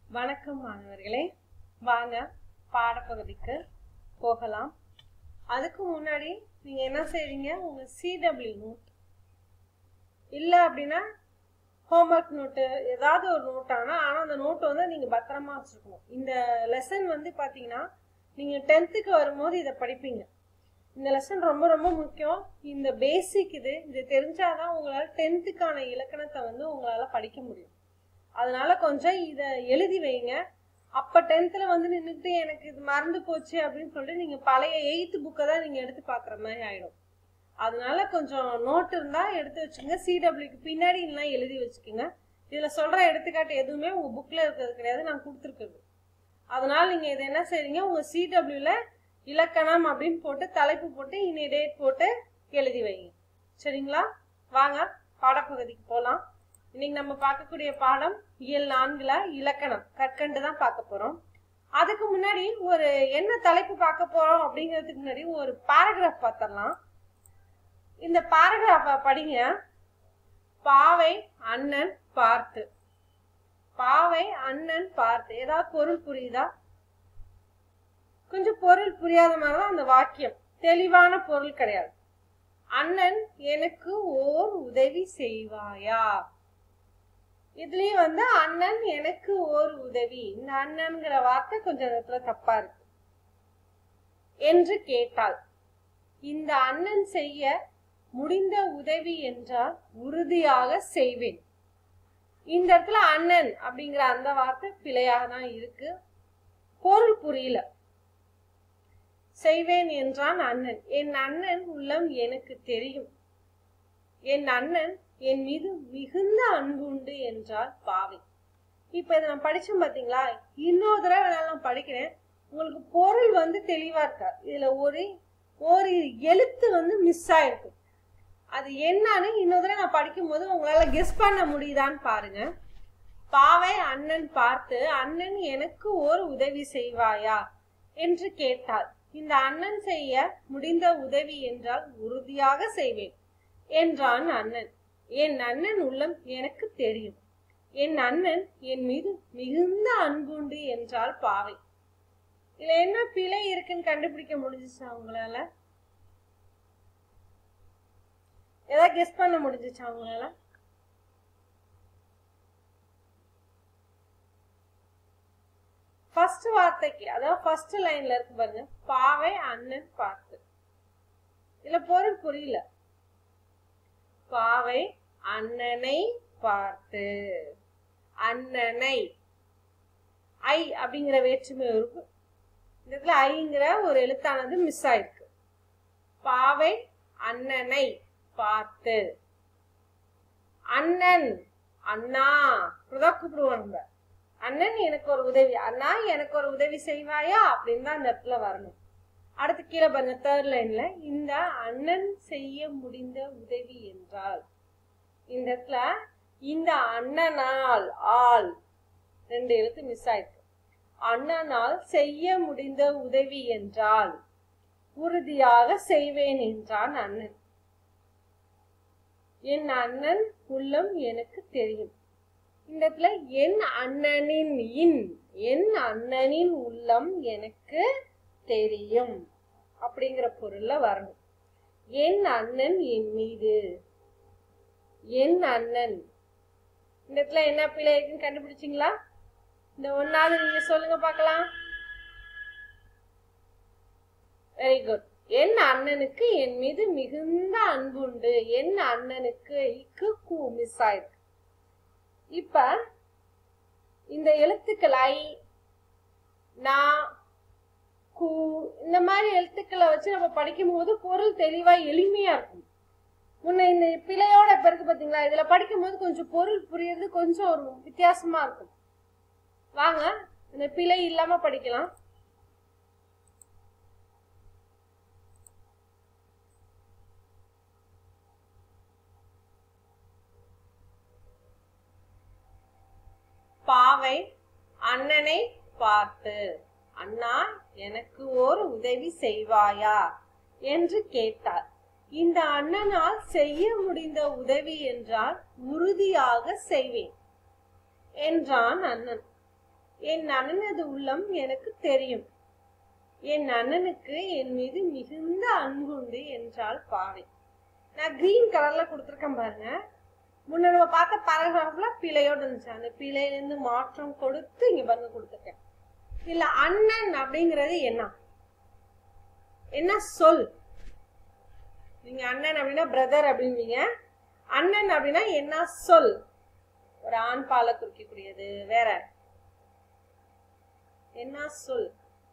வணக்கம் மாணவர்களே வாங்க பாடப்பகுதிக்கு போகலாம் அதுக்கு முன்னாடி நீங்க என்ன செய்றீங்க உங்க சிடபிள்யூ நோட் இல்ல அப்படின்னா ஹோம்ஒர்க் நோட்டு ஏதாவது ஒரு நோட் ஆனா ஆனா அந்த நோட் வந்து நீங்க பத்திரமா வச்சிருக்கணும் இந்த லெசன் வந்து பாத்தீங்கன்னா நீங்க டென்த்துக்கு வரும்போது இதை படிப்பீங்க இந்த லெசன் ரொம்ப ரொம்ப முக்கியம் இந்த பேசிக் இது இது தெரிஞ்சாதான் உங்களால டென்த்துக்கான இலக்கணத்தை வந்து உங்களால படிக்க முடியும் அதனால கொஞ்சம் இத எழுதி வைங்க அப்ப டென்த்ல வந்து நின்றுட்டு எனக்கு இது மறந்து போச்சு அப்படின்னு சொல்லிட்டு நீங்க பழைய எயித்து புக்கை தான் நீங்க எடுத்து பாக்குற மாதிரி ஆயிடும் அதனால கொஞ்சம் நோட் இருந்தா எடுத்து வச்சுக்கோங்க சிடபிள்யூக்கு பின்னாடி எல்லாம் எழுதி வச்சுக்கோங்க இதுல சொல்ற எடுத்துக்காட்டு எதுவுமே உங்க புக்ல இருக்கிறது கிடையாது நான் கொடுத்துருக்குறது அதனால நீங்க இதை என்ன செய்றீங்க உங்க சிடபிள்யூல இலக்கணம் அப்படின்னு போட்டு தலைப்பு போட்டு இனி டேட் போட்டு எழுதி வைங்க சரிங்களா வாங்க பாடப்பகுதிக்கு போலாம் இன்னைக்கு நம்ம பார்க்கக்கூடிய பாடம் இயல் நான்குல இலக்கணம் கற்கண்டு தான் பார்க்க போறோம் அதுக்கு முன்னாடி ஒரு என்ன தலைப்பு பார்க்க போறோம் அப்படிங்கிறதுக்கு முன்னாடி ஒரு பாராகிராஃப் பார்த்தரலாம் இந்த பாராகிராஃப படிங்க பாவை அண்ணன் பார்த்து பாவை அண்ணன் பார்த்து ஏதாவது பொருள் புரியுதா கொஞ்சம் பொருள் புரியாத மாதிரிதான் அந்த வாக்கியம் தெளிவான பொருள் கிடையாது அண்ணன் எனக்கு ஓர் உதவி செய்வாயா இதுலயும் வந்து அண்ணன் எனக்கு ஓர் உதவி இந்த அண்ணன்கிற வார்த்தை கொஞ்சம் இடத்துல தப்பா இருக்கு என்று கேட்டாள் இந்த அண்ணன் செய்ய முடிந்த உதவி என்றால் உறுதியாக செய்வேன் இந்த இடத்துல அண்ணன் அப்படிங்கிற அந்த வார்த்தை பிழையாக தான் இருக்கு பொருள் புரியல செய்வேன் என்றான் அண்ணன் என் அண்ணன் உள்ளம் எனக்கு தெரியும் என் அண்ணன் என் மீது மிகுந்த அன்பு உண்டு என்றால் பாவை இப்ப இதை நான் படிச்சேன் பாத்தீங்களா இன்னொரு தடவை வேணாலும் நான் படிக்கிறேன் உங்களுக்கு பொருள் வந்து தெளிவா இருக்கா இதுல ஒரு ஒரு எழுத்து வந்து மிஸ் ஆயிருக்கு அது என்னன்னு இன்னொரு தடவை நான் படிக்கும் போது உங்களால கெஸ் பண்ண முடியுதான்னு பாருங்க பாவை அண்ணன் பார்த்து அண்ணன் எனக்கு ஒரு உதவி செய்வாயா என்று கேட்டாள் இந்த அண்ணன் செய்ய முடிந்த உதவி என்றால் உறுதியாக செய்வேன் என்றான் அண்ணன் என் அண்ணன் உள்ளம் எனக்கு தெரியும் என் அண்ணன் என் மீது மிகுந்த அன்புண்டு என்றால் பாவை இதுல என்ன பிழை இருக்குன்னு கண்டுபிடிக்க முடிஞ்சிச்சா உங்களால ஏதாவது கெஸ் பண்ண முடிஞ்சிச்சா உங்களால ஃபர்ஸ்ட் வார்த்தைக்கு அதாவது ஃபர்ஸ்ட் லைன்ல இருக்கு பாருங்க பாவை அண்ணன் பார்த்து இதுல பொருள் புரியல பாவை அண்ணனை பார்த்து அண்ணனை ஐ அப்படிங்கிற வேற்றுமை இருக்கு இந்த இடத்துல ஐங்கிற ஒரு எழுத்தானது மிஸ் ஆயிருக்கு பாவை அண்ணனை பார்த்து அண்ணன் அண்ணா இப்படிதான் கூப்பிடுவோம் நம்ம அண்ணன் எனக்கு ஒரு உதவி அண்ணா எனக்கு ஒரு உதவி செய்வாயா அப்படின்னு தான் இந்த இடத்துல வரணும் அடுத்து கீழே பாருங்க தேர்ட் லைன்ல இந்த அண்ணன் செய்ய முடிந்த உதவி என்றால் இந்த இடத்துல இந்த அண்ணனால் ஆள் ரெண்டு எழுத்து மிஸ் ஆயிருக்கு அண்ணனால் செய்ய முடிந்த உதவி என்றால் உறுதியாக செய்வேன் என்றான் அண்ணன் என் அண்ணன் உள்ளம் எனக்கு தெரியும் இந்த இடத்துல என் அண்ணனின் இன் என் அண்ணனின் உள்ளம் எனக்கு தெரியும் அப்படிங்கிற பொருள்ல வரணும் என் அண்ணன் என் மீது என் அண்ணன் இந்த இடத்துல என்ன பிள்ளை இருக்குன்னு கண்டுபிடிச்சிங்களா இந்த ஒன்னாவது நீங்க சொல்லுங்க பார்க்கலாம் வெரி குட் என் அண்ணனுக்கு என் மீது மிகுந்த அன்பு உண்டு என் அண்ணனுக்கு இக்கு கூ மிஸ் ஆயிருக்கு இப்ப இந்த எழுத்துக்கள் ஐ நா கு இந்த மாதிரி எழுத்துக்களை வச்சு நம்ம படிக்கும் போது பொருள் தெளிவா எளிமையா இருக்கும் முன்ன இந்த பிழையோட இப்ப இருக்கு பாத்தீங்களா இதுல படிக்கும் போது கொஞ்சம் பொருள் புரியுறது கொஞ்சம் ஒரு வித்தியாசமா இருக்கும் வாங்க இந்த பிழை இல்லாம படிக்கலாம் பாவை அண்ணனை பார்த்து அண்ணா எனக்கு ஒரு உதவி செய்வாயா என்று கேட்டார் இந்த அண்ணனால் செய்ய முடிந்த உதவி என்றால் உறுதியாக செய்வேன் என்றான் அண்ணன் என் அண்ணனது உள்ளம் எனக்கு தெரியும் என் அண்ணனுக்கு என் மீது மிகுந்த அன்புண்டு என்றால் பாவை நான் கிரீன் கலர்ல கொடுத்துருக்கேன் பாருங்க முன்ன நம்ம பார்த்த பேராகிராஃப்ல பிழையோடு இருந்துச்சு அந்த பிழையிலிருந்து மாற்றம் கொடுத்து இங்க பாருங்க கொடுத்துருக்கேன் இல்ல அண்ணன் அப்படிங்கிறது என்ன என்ன சொல் நீங்க அண்ணன் அப்படின்னா பிரதர் அப்படின்பீங்க அண்ணன் அப்படின்னா என்ன சொல் ஒரு ஆண் பாலை குறிக்கக்கூடியது வேற என்ன சொல்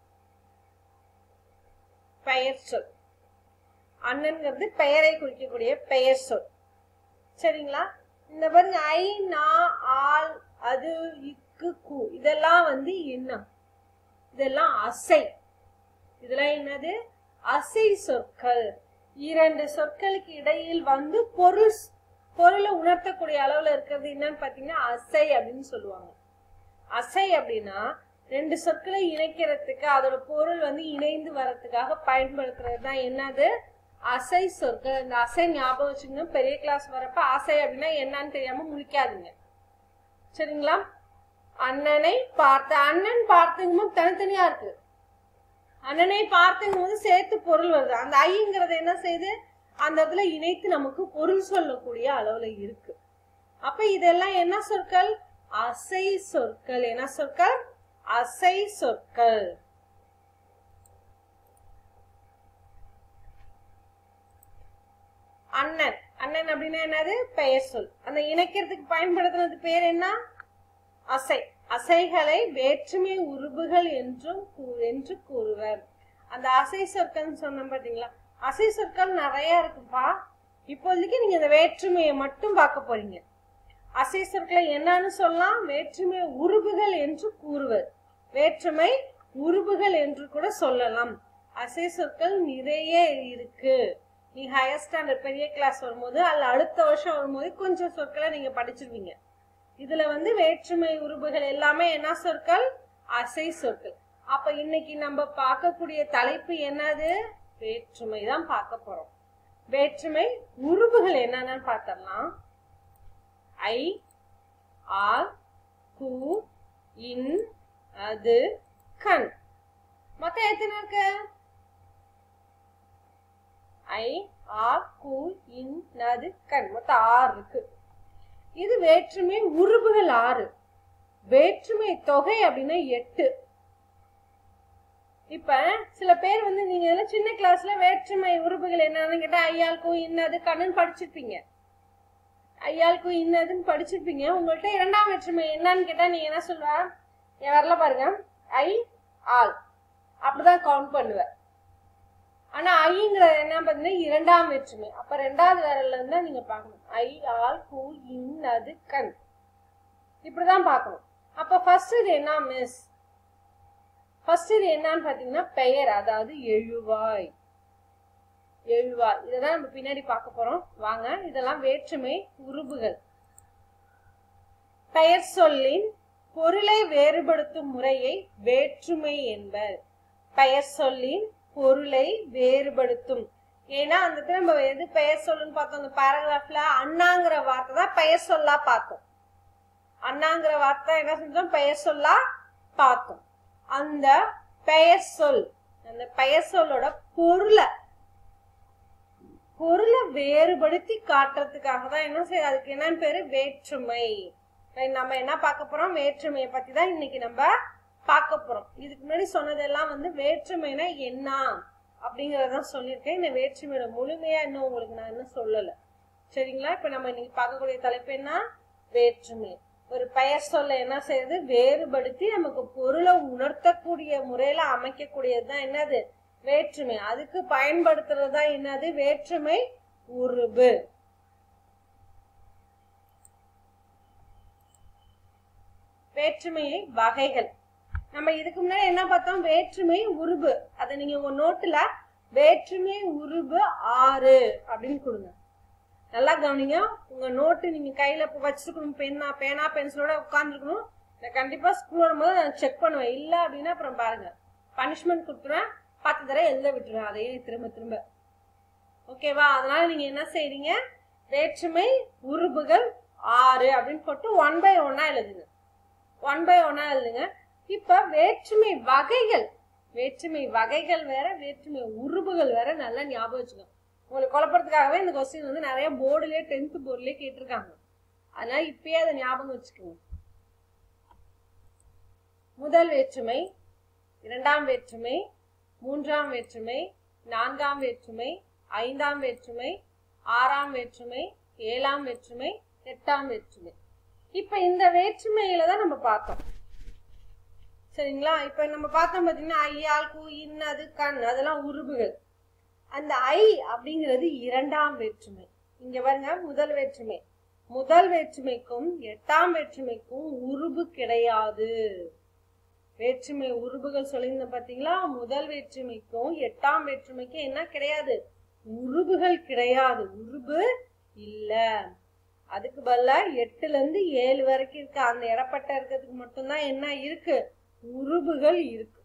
பெயர் சொல் அண்ணன்கிறது பெயரை குறிக்கக்கூடிய பெயர் சொல் சரிங்களா இந்த பாருங்க ஐ நா ஆல் அது இக்கு கு இதெல்லாம் வந்து என்ன இதெல்லாம் அசை இதெல்லாம் என்னது அசை சொற்கள் இரண்டு சொற்களுக்கு இடையில் வந்து பொருள் பொருளை உணர்த்தக்கூடிய அளவுல இருக்கிறது என்னன்னு பாத்தீங்கன்னா அசை அப்படின்னு சொல்லுவாங்க அசை அப்படின்னா ரெண்டு சொற்களை இணைக்கிறதுக்கு அதோட பொருள் வந்து இணைந்து வர்றதுக்காக பயன்படுத்துறது தான் என்னது அசை சொற்கள் இந்த அசை ஞாபகம் வச்சுங்க பெரிய கிளாஸ் வரப்ப அசை அப்படின்னா என்னன்னு தெரியாம முழிக்காதுங்க சரிங்களா அண்ணனை பார்த்த அண்ணன் பார்த்துங்கும் போது தனித்தனியா இருக்கு அண்ணனை பார்த்துங்கும் போது சேர்த்து பொருள் வருது அந்த ஐங்கிறது என்ன செய்யுது அந்த இடத்துல இணைத்து நமக்கு பொருள் சொல்லக்கூடிய அளவுல இருக்கு அப்ப இதெல்லாம் என்ன சொற்கள் அசை சொற்கள் என்ன சொற்கள் அசை சொற்கள் அண்ணன் அண்ணன் அப்படின்னா என்னது பெயர் சொல் அந்த இணைக்கிறதுக்கு பயன்படுத்தினது பேர் என்ன அசை அசைகளை வேற்றுமை உருபுகள் என்றும் கூ- என்று கூறுவர் அந்த அசை சொற்கள் சொன்னோம் பாத்தீங்களா அசை சொற்கள் நிறைய இருக்குப்பா இப்போதைக்கு நீங்க இந்த வேற்றுமையை மட்டும் பார்க்க போறீங்க அசை சொற்களை என்னன்னு சொல்லலாம் வேற்றுமை உருபுகள் என்று கூறுவர் வேற்றுமை உருபுகள் என்று கூட சொல்லலாம் அசை சொற்கள் நிறைய இருக்கு நீ ஹையர் ஸ்டாண்டர்ட் பெரிய கிளாஸ் வரும்போது அல்ல அடுத்த வருஷம் வரும்போது கொஞ்சம் சொற்களை நீங்க படிச்சிருவீங்க இதுல வந்து வேற்றுமை உருபுகள் எல்லாமே என்ன சொற்கள் அசை சொற்கள் அப்ப இன்னைக்கு நம்ம பார்க்கக்கூடிய தலைப்பு என்னது வேற்றுமை தான் பார்க்க போறோம் வேற்றுமை உருபுகள் என்னன்னு பார்த்தரலாம் ஐ ஆர் கு இன் அது கண் மொத்தம் எத்தனை இருக்கு ஐ ஆர் கு இன் அது கண் மொத்தம் ஆறு இருக்கு இது வேற்றுமை உருபுகள் ஆறு வேற்றுமை தொகை அப்படின்னா எட்டு இப்ப சில பேர் வந்து நீங்க இதெல்லாம் சின்ன கிளாஸ்ல வேற்றுமை உறுப்புகள் என்னன்னு கேட்டா ஐயாளுக்கும் இன்னது கண்ணுன்னு படிச்சிருப்பீங்க ஐயாளுக்கும் இன்னதுன்னு படிச்சிருப்பீங்க உங்கள்ட்ட இரண்டாம் வேற்றுமை என்னன்னு கேட்டா நீங்க என்ன சொல்வ என் வரல பாருங்க ஐ ஆள் அப்படிதான் கவுண்ட் பண்ணுவ ஆனா ஐங்கிறது என்ன பாத்தீங்கன்னா இரண்டாம் வேற்றுமை அப்ப ரெண்டாவது விரல்ல இருந்தா நீங்க பார்க்கணும் ஐ ஆள் கூ இன்னது கண் இப்படிதான் பார்க்கணும் அப்ப ஃபர்ஸ்ட் இது என்ன மிஸ் ஃபர்ஸ்ட் இது என்னன்னு பாத்தீங்கன்னா பெயர் அதாவது எழுவாய் எழுவாய் இததான் நம்ம பின்னாடி பார்க்க போறோம் வாங்க இதெல்லாம் வேற்றுமை உருபுகள் பெயர் சொல்லின் பொருளை வேறுபடுத்தும் முறையை வேற்றுமை என்பர் பெயர் சொல்லின் பொருளை வேறுபடுத்தும் ஏன்னா அந்த இடத்துல நம்ம எது பெயர் சொல்லுன்னு பார்த்தோம் அந்த பேராகிராஃப்ல அண்ணாங்கிற வார்த்தை தான் பெயர் சொல்லா பார்த்தோம் அண்ணாங்கிற வார்த்தை என்ன செஞ்சோம் பெயர் சொல்லா பார்த்தோம் அந்த பெயர் சொல் அந்த பெயர் சொல்லோட பொருளை பொருளை வேறுபடுத்தி காட்டுறதுக்காக தான் என்ன செய்ய அதுக்கு என்னன்னு பேரு வேற்றுமை Right, நம்ம என்ன பார்க்க போறோம் வேற்றுமையை பத்தி தான் இன்னைக்கு நம்ம பார்க்க போறோம் இதுக்கு முன்னாடி சொன்னதெல்லாம் வந்து வேற்றுமைனா என்ன அப்படிங்கறதான் சொல்லியிருக்கேன் இந்த வேற்றுமையோட முழுமையா இன்னும் உங்களுக்கு நான் இன்னும் சொல்லல சரிங்களா இப்ப நம்ம இன்னைக்கு பார்க்கக்கூடிய தலைப்பு என்ன வேற்றுமை ஒரு பெயர் சொல்ல என்ன செய்யுது வேறுபடுத்தி நமக்கு பொருளை உணர்த்தக்கூடிய முறையில அமைக்கக்கூடியது தான் என்னது வேற்றுமை அதுக்கு பயன்படுத்துறது தான் என்னது வேற்றுமை உருபு வேற்றுமையை வகைகள் நம்ம இதுக்கு முன்னாடி என்ன பார்த்தோம் வேற்றுமை உருபு அதை நீங்க உங்க நோட்டுல வேற்றுமை உருபு ஆறு அப்படின்னு கொடுங்க நல்லா கவனிங்க உங்க நோட்டு நீங்க கையில இப்ப வச்சிருக்கணும் பென்னா பேனா பென்சிலோட உட்காந்துருக்கணும் நான் கண்டிப்பா ஸ்கூல் வரும்போது நான் செக் பண்ணுவேன் இல்ல அப்படின்னா அப்புறம் பாருங்க பனிஷ்மெண்ட் கொடுத்துருவேன் பத்து தடவை எழுத விட்டுருவேன் அதையே திரும்ப திரும்ப ஓகேவா அதனால நீங்க என்ன செய்றீங்க வேற்றுமை உருபுகள் ஆறு அப்படின்னு போட்டு ஒன் பை ஒன்னா எழுதுங்க ஒன் பை ஒன்னா எழுதுங்க இப்ப வேற்றுமை வகைகள் வேற்றுமை வகைகள் வேற வேற்றுமை உருபுகள் வேற நல்லா ஞாபகம் வச்சுக்கோங்க உங்களுக்கு குழப்பறதுக்காகவே இந்த கொஸ்டின் வந்து நிறைய போர்டுலயே டென்த் போர்டுலயே கேட்டிருக்காங்க அதனால இப்பயே அதை ஞாபகம் வச்சுக்கோங்க முதல் வேற்றுமை இரண்டாம் வேற்றுமை மூன்றாம் வேற்றுமை நான்காம் வேற்றுமை ஐந்தாம் வேற்றுமை ஆறாம் வேற்றுமை ஏழாம் வேற்றுமை எட்டாம் வேற்றுமை இப்ப இந்த வேற்றுமையில தான் நம்ம பார்த்தோம் சரிங்களா இப்ப நம்ம பார்த்தோம் பாத்தீங்கன்னா ஐயால் கூ இன்னது கண் அதெல்லாம் உருபுகள் அந்த ஐ அப்படிங்கிறது இரண்டாம் வேற்றுமை இங்க பாருங்க முதல் வேற்றுமை முதல் வேற்றுமைக்கும் எட்டாம் வேற்றுமைக்கும் உருபு கிடையாது வேற்றுமை உருபுகள் சொல்லியிருந்தேன் பாத்தீங்களா முதல் வேற்றுமைக்கும் எட்டாம் வேற்றுமைக்கும் என்ன கிடையாது உருபுகள் கிடையாது உருபு இல்ல அதுக்கு பதிலா எட்டுல இருந்து ஏழு வரைக்கும் இருக்க அந்த இடப்பட்ட இருக்கிறதுக்கு மட்டும்தான் என்ன இருக்கு உருபுகள் இருக்கு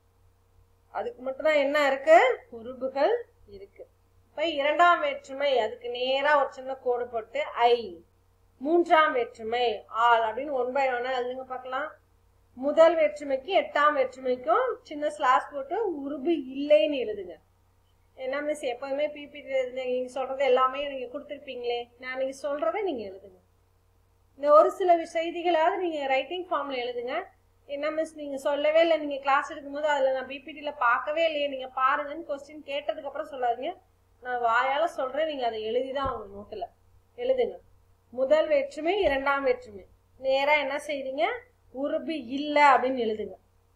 அதுக்கு மட்டும்தான் என்ன இருக்கு உருபுகள் இருக்கு இப்ப இரண்டாம் வேற்றுமை அதுக்கு நேரா ஒரு சின்ன கோடு போட்டு ஐ மூன்றாம் வேற்றுமை ஆள் அப்படின்னு ஒன் பை ஒன் எழுதுங்க பார்க்கலாம் முதல் வேற்றுமைக்கு எட்டாம் வேற்றுமைக்கும் சின்ன ஸ்லாஸ் போட்டு உருபு இல்லைன்னு எழுதுங்க என்ன மிஸ் எப்பவுமே பிபிடி எழுதுங்க நீங்க சொல்றது எல்லாமே நீங்க கொடுத்துருப்பீங்களே நான் நீங்க சொல்றதை நீங்க எழுதுங்க இந்த ஒரு சில செய்திகளாவது நீங்க ரைட்டிங் ஃபார்ம்ல எழுதுங்க என்ன மிஸ் நீங்க சொல்லவே இல்லை நீங்க கிளாஸ் எடுக்கும்போது அதுல நான் பிபிடில பார்க்கவே இல்லையே நீங்க பாருங்கன்னு கொஸ்டின் கேட்டதுக்கு அப்புறம் சொல்லாதீங்க நான் வாயால சொல்றேன் நீங்க அதை எழுதிதான் உங்க நோட்டுல எழுதுங்க முதல் வேற்றுமை இரண்டாம் வேற்றுமை நேரா என்ன செய்றீங்க உருபு இல்ல அப்படின்னு எழுதுங்க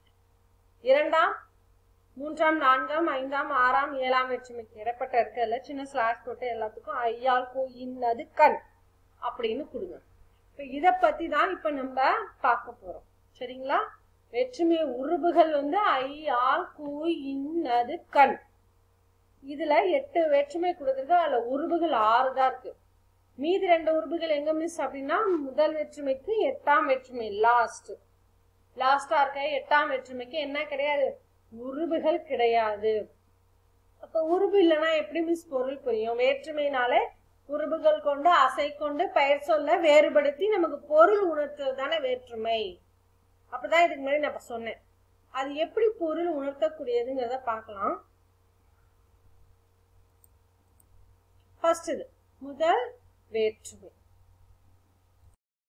இரண்டாம் மூன்றாம் நான்காம் ஐந்தாம் ஆறாம் ஏழாம் வேற்றுமைக்கு இடப்பட்ட இருக்கல சின்ன ஸ்லாஷ் போட்டு எல்லாத்துக்கும் ஐயால் கோ இன்னது கண் அப்படின்னு கொடுங்க இப்ப இத பத்தி தான் இப்ப நம்ம பார்க்க போறோம் சரிங்களா வேற்றுமை உருபுகள் வந்து ஐ ஆல் கூ இன்னது கண் இதுல எட்டு வேற்றுமை கொடுத்துருக்கு அதுல உருபுகள் ஆறு தான் இருக்கு மீதி ரெண்டு உருபுகள் எங்க மிஸ் அப்படின்னா முதல் வேற்றுமைக்கு எட்டாம் வேற்றுமை லாஸ்ட் லாஸ்டா இருக்க எட்டாம் வேற்றுமைக்கு என்ன கிடையாது உருபுகள் கிடையாது அப்ப உருபு இல்லைன்னா எப்படி மிஸ் பொருள் புரியும் வேற்றுமைனாலே உருபுகள் கொண்டு அசை கொண்டு பெயர் சொல்ல வேறுபடுத்தி நமக்கு பொருள் உணர்த்துவது தானே வேற்றுமை அப்பதான் இதுக்கு முன்னாடி நான் இப்ப சொன்னேன் அது எப்படி பொருள் உணர்த்தக்கூடியதுங்கிறத பார்க்கலாம் ஃபர்ஸ்ட் இது முதல் வேற்றுமை